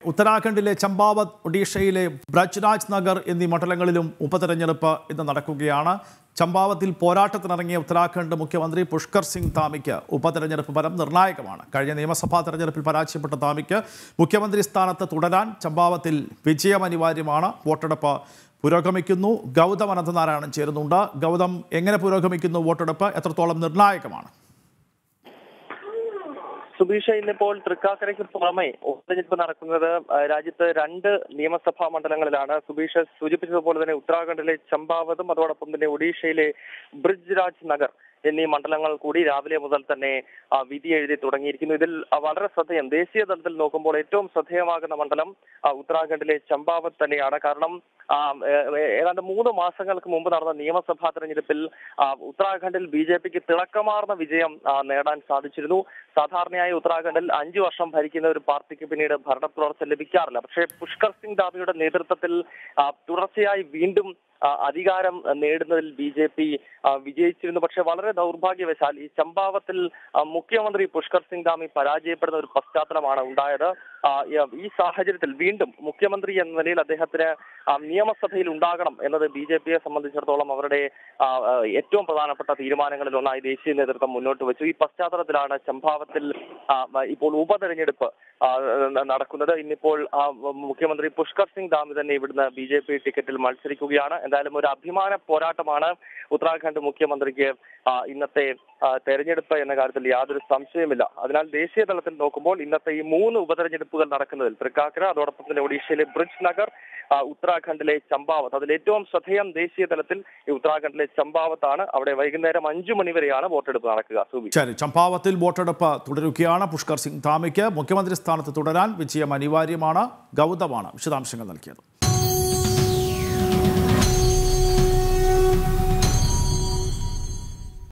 ഉത്തരാഖണ്ഡിലെ ചമ്പാവത് ഒഡീഷയിലെ ബ്രജ്രാജ് നഗർ എന്നീ മണ്ഡലങ്ങളിലും ഉപതെരഞ്ഞെടുപ്പ് ഇന്ന് നടക്കുകയാണ് ചമ്പാവത്തിൽ പോരാട്ടത്തിനിറങ്ങിയ ഉത്തരാഖണ്ഡ് മുഖ്യമന്ത്രി പുഷ്കർ സിംഗ് താമിക്ക് ഉപതെരഞ്ഞെടുപ്പ് ഫലം നിർണായകമാണ് കഴിഞ്ഞ നിയമസഭാ തെരഞ്ഞെടുപ്പിൽ പരാജയപ്പെട്ട താമിക്ക് മുഖ്യമന്ത്രി സ്ഥാനത്ത് തുടരാൻ ചമ്പാവത്തിൽ വിജയം അനിവാര്യമാണ് വോട്ടെടുപ്പ് പുരോഗമിക്കുന്നു ഗൗതം അനന്തനാരായണൻ ചേരുന്നുണ്ട് ഗൗതം എങ്ങനെ പുരോഗമിക്കുന്നു വോട്ടെടുപ്പ് എത്രത്തോളം നിർണായകമാണ് സുബീഷ ഇന്നിപ്പോൾ തൃക്കാക്കരയ്ക്ക് പുറമെ ഉപതെരഞ്ഞെടുപ്പ് നടക്കുന്നത് ആ, രാജ്യത്ത് രണ്ട് നിയമസഭാ മണ്ഡലങ്ങളിലാണ് സുബീഷ സൂചിപ്പിച്ചതുപോലെ തന്നെ ഉത്തരാഖണ്ഡിലെ ചമ്പാവതും അതോടൊപ്പം തന്നെ ഒഡീഷയിലെ ബ്രിജ് രാജ് നഗർ എന്നീ മണ്ഡലങ്ങൾ കൂടി രാവിലെ മുതൽ തന്നെ ആ, വിധി എഴുതി തുടങ്ങിയിരിക്കുന്നു ഇതിൽ ആ, വളരെ ശ്രദ്ധേയം ദേശീയ തലത്തിൽ നോക്കുമ്പോൾ ഏറ്റവും ശ്രദ്ധേയമാകുന്ന മണ്ഡലം ആ, ഉത്തരാഖണ്ഡിലെ ചമ്പാവത് തന്നെയാണ് കാരണം ആ, ഏ- ഏ- ഏതാണ്ട് മൂന്ന് മാസങ്ങൾക്ക് മുമ്പ് നടന്ന നിയമസഭാ തെരഞ്ഞെടുപ്പിൽ ആ, ഉത്തരാഖണ്ഡിൽ ബി ജെ പിക്ക് തിളക്കമാർന്ന വിജയം ആ, നേടാൻ സാധിച്ചിരുന്നു സാധാരണയായി ഉത്തരാഖണ്ഡിൽ അഞ്ചു വർഷം ഭരിക്കുന്ന ഒരു പാർട്ടിക്ക് പിന്നീട് ഭരണ തുടർച്ച ലഭിക്കാറില്ല പക്ഷേ പുഷ്കർ സിംഗ് ദാബിയുടെ നേതൃത്വത്തിൽ ആ, തുടർച്ചയായി വീണ്ടും ആ, അധികാരം നേടുന്നതിൽ ബി ജെ പി വിജയിച്ചിരുന്നു പക്ഷെ വളരെ ദൗർഭാഗ്യവശാൽ ഈ ചമ്പാവത്തിൽ ആ, മുഖ്യമന്ത്രി പുഷ്കർ സിംഗ് ധാമി പരാജയപ്പെടുന്ന ഒരു പശ്ചാത്തലമാണ് ഉണ്ടായത് ആ, ഈ- ഈ സാഹചര്യത്തിൽ വീണ്ടും മുഖ്യമന്ത്രി എന്ന നിലയിൽ അദ്ദേഹത്തിന് ആ, നിയമസഭയിൽ ഉണ്ടാകണം എന്നത് ബി ജെ പിയെ സംബന്ധിച്ചിടത്തോളം അവരുടെ ആ, ആ, ഏറ്റവും പ്രധാനപ്പെട്ട തീരുമാനങ്ങളിൽ ഒന്നായി ദേശീയ നേതൃത്വം മുന്നോട്ട് വെച്ചു ഈ പശ്ചാത്തലത്തിലാണ് ചമ്പാവത്തിൽ ആ, ഇപ്പോൾ ഉപതെരഞ്ഞെടുപ്പ് ആ, ന- നടക്കുന്നത് ഇന്നിപ്പോൾ ആ, മുഖ്യമന്ത്രി പുഷ്കർ സിംഗ് ധാമി തന്നെ ഇവിടുന്ന് ബി ജെ പി ടിക്കറ്റിൽ മത്സരിക്കുകയാണ് എന്തായാലും ഒരു അഭിമാന പോരാട്ടമാണ് ഉത്തരാഖണ്ഡ് മുഖ്യമന്ത്രിക്ക് ആ, ഇന്നത്തെ ആ, തെരഞ്ഞെടുപ്പ് എന്ന കാര്യത്തിൽ യാതൊരു സംശയമില്ല അതിനാൽ ദേശീയ തലത്തിൽ നോക്കുമ്പോൾ ഇന്നത്തെ ഈ മൂന്ന് ഉപതെരഞ്ഞെടുപ്പുകൾ നടക്കുന്നതിൽ തൃക്കാക്കര അതോടൊപ്പം തന്നെ ഒഡീഷയിലെ ബ്രിജ് നഗർ ആ, ഉത്തരാഖണ്ഡിലെ ചമ്പാവത്ത് അതിൽ ഏറ്റവും ശ്രദ്ധേയം ദേശീയ തലത്തിൽ ഈ ഉത്തരാഖണ്ഡിലെ ചമ്പാവത്താണ് അവിടെ വൈകുന്നേരം അഞ്ചു മണി വരെയാണ് വോട്ടെടുപ്പ് നടക്കുക സുബി ശരി ചമ്പാവത്തിൽ വോട്ടെടുപ്പ് തുടരുകയാണ് പുഷ്കർ സിംഗ് ധാമിക്ക് മുഖ്യമന്ത്രി സ്ഥാനത്ത് തുടരാൻ വിജയം അനിവാര്യമാണ് ഗൗതമാണ് വിശദാംശങ്ങൾ നൽകിയത്